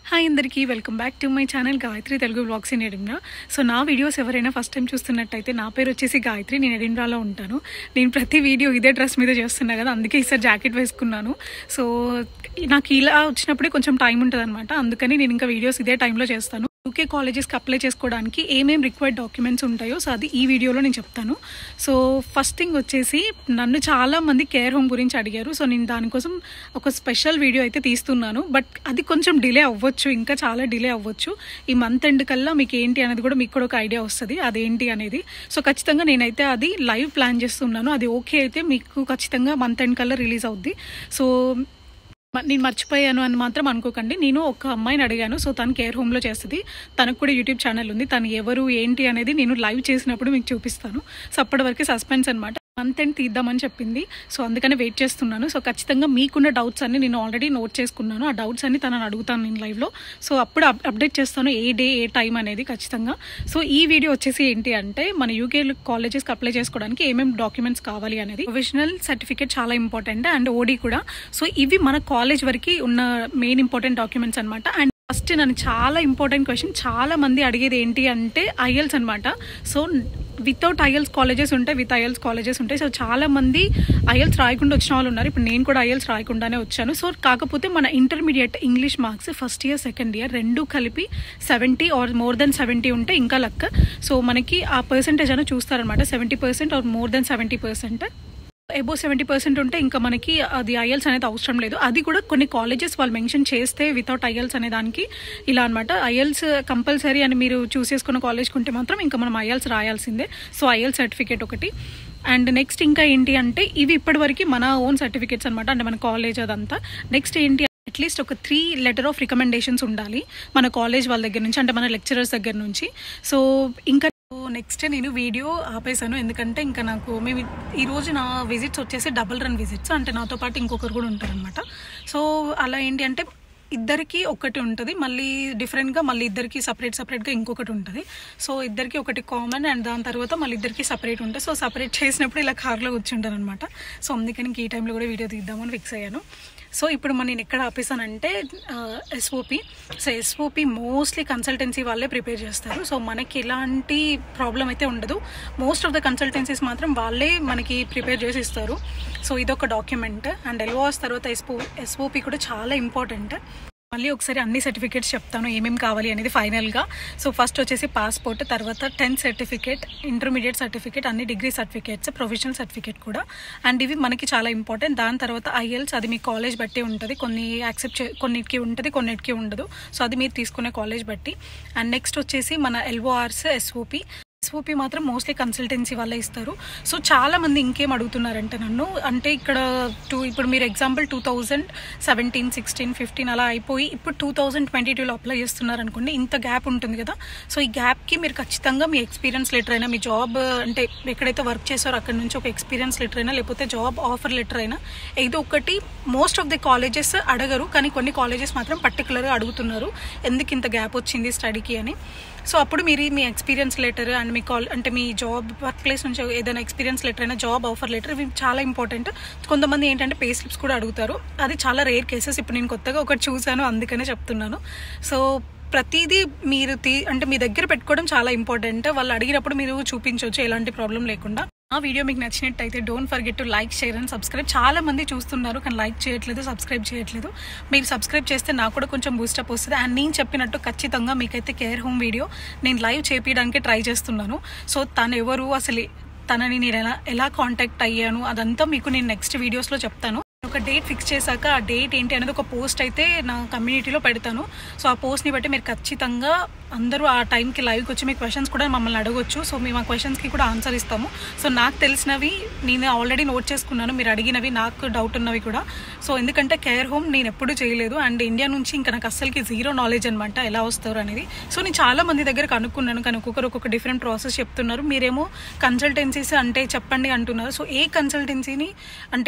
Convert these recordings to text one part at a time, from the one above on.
hi అందరికీ welcome back to my channel Gayatri Telugu vlogs in ఎడిమ్రా so నా వీడియోస్ ఎవరైనా ఫస్ట్ టైం చూస్తున్నట్టయితే నా పేరు వచ్చేసి గాయత్రి నేను ఎడిమ్రాలో ఉంటాను నేను ప్రతి వీడియో ఇదే డ్రెస్ మీద చేస్తున్నా కదా అందుకే ఈసారి జాకెట్ వేసుకున్నాను సో నాకు ఇలా వచ్చినప్పుడే కొంచెం టైం ఉంటుంది అనమాట అందుకని నేను ఇంకా వీడియోస్ ఇదే టైంలో చేస్తాను యూకే కాలేజెస్కి అప్లై చేసుకోవడానికి ఏమేం రిక్వైర్డ్ డాక్యుమెంట్స్ ఉంటాయో సో అది ఈ వీడియోలో నేను చెప్తాను సో ఫస్ట్ థింగ్ వచ్చేసి నన్ను చాలా మంది కేర్ హోమ్ గురించి అడిగారు సో నేను దానికోసం ఒక స్పెషల్ వీడియో అయితే తీస్తున్నాను బట్ అది కొంచెం డిలే అవ్వచ్చు ఇంకా చాలా డిలే అవ్వచ్చు ఈ మంత్ ఎండ్ కల్లా మీకు ఏంటి అనేది కూడా మీకు కూడా ఒక ఐడియా వస్తుంది అదేంటి అనేది సో ఖచ్చితంగా నేనైతే అది లైవ్ ప్లాన్ చేస్తున్నాను అది ఓకే అయితే మీకు ఖచ్చితంగా మంత్ ఎండ్ కల్లా రిలీజ్ అవుద్ది సో మ- నేను మర్చిపోయాను అని మాత్రం అనుకోకండి నేను ఒక అమ్మాయిని అడిగాను సో తను కేర్ హోమ్లో చేస్తుంది తనకు కూడా యూట్యూబ్ ఛానల్ ఉంది తను ఎవరు ఏంటి అనేది నేను లైవ్ చేసినప్పుడు మీకు చూపిస్తాను సో అప్పటి వరకు సస్పెన్స్ అనమాట మంత్ ఎండ్ తీద్దామని చెప్పింది సో అందుకని వెయిట్ చేస్తున్నాను సో ఖచ్చితంగా మీకున్న డౌట్స్ అన్ని నేను ఆల్రెడీ నోట్ చేసుకున్నాను ఆ డౌట్స్ అన్ని తనని అడుగుతాను నేను లైవ్లో సో అప్పుడు అప్- అప్డేట్ చేస్తాను ఏ డే ఏ టైం అనేది ఖచ్చితంగా సో ఈ వీడియో వచ్చేసి ఏంటి అంటే మన యూకే కాలేజెస్కి అప్లై చేసుకోవడానికి ఏమేమి డాక్యుమెంట్స్ కావాలి అనేది ప్రొఫెషనల్ సర్టిఫికేట్ చాలా ఇంపార్టెంట్ అండ్ ఓడి కూడా సో ఇవి మన కాలేజ్ వరకు ఉన్న మెయిన్ ఇంపార్టెంట్ డాక్యుమెంట్స్ అనమాట అండ్ ఫస్ట్ నన్ను చాలా ఇంపార్టెంట్ క్వశ్చన్ చాలా మంది అడిగేది ఏంటి అంటే ఐఎల్స్ అనమాట సో వితౌట్ ఐఎల్స్ కాలేజెస్ ఉంటాయి విత్ ఐఎల్స్ కాలేజెస్ ఉంటాయి సో చాలా మంది ఐఎల్స్ రాయకుండా వచ్చిన వాళ్ళు ఉన్నారు ఇప్పుడు నేను కూడా ఐఎల్స్ రాయకుండానే వచ్చాను సో కాకపోతే మన intermediate English marks first year second year రెండు కలిపి seventy or more then seventy ఉంటే ఇంకా లక్క సో మనకి ఆ పర్సంటేజ్ అని చూస్తారనమాట seventy percent or more then seventy percent above seventy percent ఉంటే ఇంకా మనకి అది ఐఎల్స్ అనేది అవసరం లేదు అది కూడా కొన్ని కాలేజెస్ వాళ్ళు మెన్షన్ చేస్తే వితౌట్ ఐఎల్స్ అనే దానికి ఇలా అనమాట ఐఎల్స్ కంపల్సరీ అని మీరు చూస్ చేసుకున్న కాలేజ్కి ఉంటే మాత్రం ఇంకా మనం ఐఎల్స్ రాయాల్సిందే సో ఐఎల్ సర్టిఫికేట్ ఒకటి అండ్ నెక్స్ట్ ఇంకా ఏంటి అంటే ఇవి ఇప్పటివరకు మన ఓన్ సర్టిఫికేట్స్ అనమాట అంటే మన కాలేజ్ అదంతా నెక్స్ట్ ఏంటి అట్లీస్ట్ ఒక త్రీ లెటర్ ఆఫ్ రికమెండేషన్స్ ఉండాలి మన కాలేజ్ వాళ్ళ దగ్గర నుంచి అంటే మన లెక్చరర్స్ దగ్గర నుంచి సో ఇంకా నెక్స్ట్ నేను వీడియో ఆపేసాను ఎందుకంటే ఇంకా నాకు మేము ఈ రోజు నా విజిట్స్ వచ్చేసి డబుల్ రన్ విజిట్స్ అంటే నాతో పాటు ఇంకొకరు కూడా ఉంటారనమాట సో అలా ఏంటి అంటే ఇద్దరికి ఒకటి ఉంటుంది మళ్ళీ డిఫరెంట్గా మళ్ళీ ఇద్దరికి సపరేట్ సపరేట్గా ఇంకొకటి ఉంటుంది సో ఇద్దరికి ఒకటి కామన్ అండ్ దాని తర్వాత మళ్ళీ ఇద్దరికి సపరేట్ ఉంటుంది సో సపరేట్ చేసినప్పుడు ఇలా కార్లో కూర్చుంటాను అనమాట సో అందుకని ఇంక ఈ టైంలో కూడా వీడియో తీద్దామని ఫిక్స్ అయ్యాను సో ఇప్పుడు మన నేను ఎక్కడ ఆపేసానంటే SOP so SOP mostly consultancy వాళ్ళే ప్రిపేర్ చేస్తారు సో మనకి ఎలాంటి ప్రాబ్లం అయితే ఉండదు మోస్ట్ ఆఫ్ ద కన్సల్టెన్సీస్ మాత్రం వాళ్ళే మనకి ప్రిపేర్ చేసి ఇస్తారు సో ఇదొక డాక్యుమెంట్ అండ్ ఎల్ఓఆర్స్ తర్వాత ఎస్ఓ ఎస్ఓపి కూడా చాలా ఇంపార్టెంట్ మళ్ళీ ఒకసారి అన్ని సర్టిఫికేట్స్ చెప్తాను ఏమేమి కావాలి అనేది ఫైనల్గా సో ఫస్ట్ వచ్చేసి పాస్పోర్ట్ తర్వాత టెన్త్ సర్టిఫికేట్ ఇంటర్మీడియట్ సర్టిఫికేట్ అన్ని డిగ్రీ సర్టిఫికేట్స్ ప్రొఫెషనల్ సర్టిఫికేట్ కూడా అండ్ ఇవి మనకి చాలా ఇంపార్టెంట్ దాని తర్వాత ఐఎల్స్ అది మీ కాలేజ్ బట్టి ఉంటుంది కొన్ని యాక్సెప్ట్ చే కొన్నిటికి ఉంటుంది కొన్నిటికి ఉండదు సో అది మీరు తీసుకునే కాలేజ్ బట్టి అండ్ నెక్స్ట్ వచ్చేసి మన ఎల్ఓఆర్స్ ఎస్ఓపి ఎస్ఓపి మాత్రం మోస్ట్లీ కన్సల్టెన్సీ వాళ్ళే ఇస్తారు సో చాలా మంది ఇంకేం అడుగుతున్నారంటే నన్ను అంటే ఇక్కడ టూ ఇప్పుడు మీరు example two thousand seventeen sixteen fifteen అలా అయిపోయి ఇప్పుడు టూ థౌజండ్ ట్వంటీ టూలో అప్లై చేస్తున్నారు అనుకోండి ఇంత గ్యాప్ ఉంటుంది కదా సో ఈ గ్యాప్కి మీరు ఖచ్చితంగా మీ ఎక్స్పీరియన్స్ లెటర్ అయినా మీ జాబ్ అంటే ఎక్కడైతే వర్క్ చేస్తారో అక్కడ నుంచి ఒక ఎక్స్పీరియన్స్ లెటర్ అయినా లేకపోతే జాబ్ ఆఫర్ లెటర్ అయినా ఏదో ఒకటి మోస్ట్ ఆఫ్ ది కాలేజెస్ అడగరు కానీ కొన్ని కాలేజెస్ మాత్రం పర్టికులర్గా అడుగుతున్నారు ఎందుకు ఇంత గ్యాప్ వచ్చింది స్టడీకి అని సో అప్పుడు మీరు మీ ఎక్స్పీరియన్స్ లెటర్ అండ్ మీ కాల్ అంటే మీ జాబ్ వర్క్ ప్లేస్ నుంచి ఏదైనా ఎక్స్పీరియన్స్ లెటర్ అయినా జాబ్ ఆఫర్ లెటర్ ఇవి చాలా ఇంపార్టెంట్ కొంతమంది ఏంటంటే పే స్లిప్స్ కూడా అడుగుతారు అది చాలా రేర్ కేసెస్ ఇప్పుడు నేను కొత్తగా ఒకటి చూశాను అందుకనే చెప్తున్నాను సో ప్రతిదీ మీరు తీ అంటే మీ దగ్గర పెట్టుకోవడం చాలా ఇంపార్టెంట్ వాళ్ళు అడిగినప్పుడు మీరు చూపించవచ్చు ఎలాంటి ప్రాబ్లం లేకుండా ఆ వీడియో మీకు నచ్చినట్టయితే don't forget to like share and subscribe చాలా మంది చూస్తున్నారు కానీ లైక్ చేయట్లేదు సబ్స్క్రైబ్ చేయట్లేదు మీరు సబ్స్క్రైబ్ చేస్తే నాకు కూడా కొంచెం బూస్టప్ వస్తుంది అండ్ నేను చెప్పినట్టు ఖచ్చితంగా మీకైతే కేర్ హోమ్ వీడియో నేను లైవ్ చేపించడానికి ట్రై చేస్తున్నాను సో తను ఎవరు అసలు తనని నేను ఎలా ఎలా కాంటాక్ట్ అయ్యాను అదంతా మీకు నేను నెక్స్ట్ వీడియోస్లో చెప్తాను ఒక డేట్ ఫిక్స్ చేశాక ఆ డేట్ ఏంటి అనేది ఒక పోస్ట్ అయితే నా కమ్యూనిటీలో పెడతాను సో ఆ పోస్ట్ని బట్టి మీరు ఖచ్చితంగా అందరూ ఆ టైంకి లైవ్కి వచ్చి మీ క్వశ్చన్స్ కూడా మమ్మల్ని అడగొచ్చు సో మేము ఆ క్వశ్చన్స్కి కూడా ఆన్సర్ ఇస్తాము సో నాకు తెలిసినవి నేను ఆల్రెడీ నోట్ చేసుకున్నాను మీరు అడిగినవి నాకు డౌట్ ఉన్నవి కూడా సో ఎందుకంటే కేర్ హోమ్ నేను ఎప్పుడూ చేయలేదు అండ్ ఇండియా నుంచి ఇంకా నాకు అస్సలకి జీరో నాలెడ్జ్ అనమాట ఎలా వస్తారు అనేది సో నేను చాలా మంది దగ్గర కనుక్కున్నాను కానీ ఒక్కొక్కరు ఒక్కొక్క డిఫరెంట్ ప్రాసెస్ చెప్తున్నారు మీరేమో కన్సల్టెన్సీస్ అంటే చెప్పండి అంటున్నారు సో ఏ కన్సల్టెన్సీని అంటే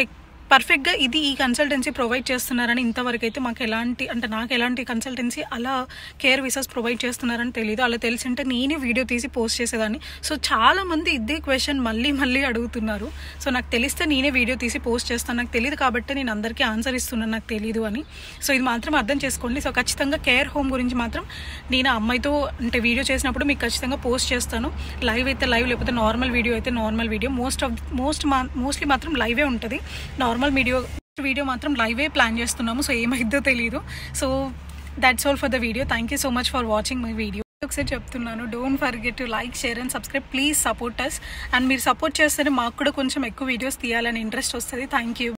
పర్ఫెక్ట్గా ఇది ఈ కన్సల్టెన్సీ ప్రొవైడ్ చేస్తున్నారని ఇంతవరకు అయితే మాకు ఎలాంటి అంటే నాకు ఎలాంటి కన్సల్టెన్సీ అలా కేర్ విసాస్ ప్రొవైడ్ చేస్తున్నారని తెలియదు అలా తెలిసింటే నేనే వీడియో తీసి పోస్ట్ చేసేదాన్ని సో చాలా మంది ఇదే క్వశ్చన్ మళ్ళీ మళ్ళీ అడుగుతున్నారు సో నాకు తెలిస్తే నేనే వీడియో తీసి పోస్ట్ చేస్తాను నాకు తెలియదు కాబట్టి నేను అందరికీ ఆన్సర్ ఇస్తున్నాను నాకు తెలియదు అని సో ఇది మాత్రం అర్థం చేసుకోండి సో ఖచ్చితంగా కేర్ హోమ్ గురించి మాత్రం నేను ఆ అమ్మాయితో అంటే వీడియో చేసినప్పుడు మీకు ఖచ్చితంగా పోస్ట్ చేస్తాను లైవ్ అయితే లైవ్ లేకపోతే నార్మల్ వీడియో అయితే normal video most of most mostly మాత్రం లైవే ఉంటుంది నార్మల్ వీడియో వీడియో మాత్రం లైవే ప్లాన్ చేస్తున్నాము సో ఏమైద్దో తెలియదు so that's all for the video thank you so much for watching my video ఒకసారి చెప్తున్నాను don't forget to like share and subscribe please support us and మీరు సపోర్ట్ చేస్తేనే మాకు కూడా కొంచెం ఎక్కువ వీడియోస్ తీయాలని ఇంట్రెస్ట్ వస్తుంది థ్యాంక్ యూ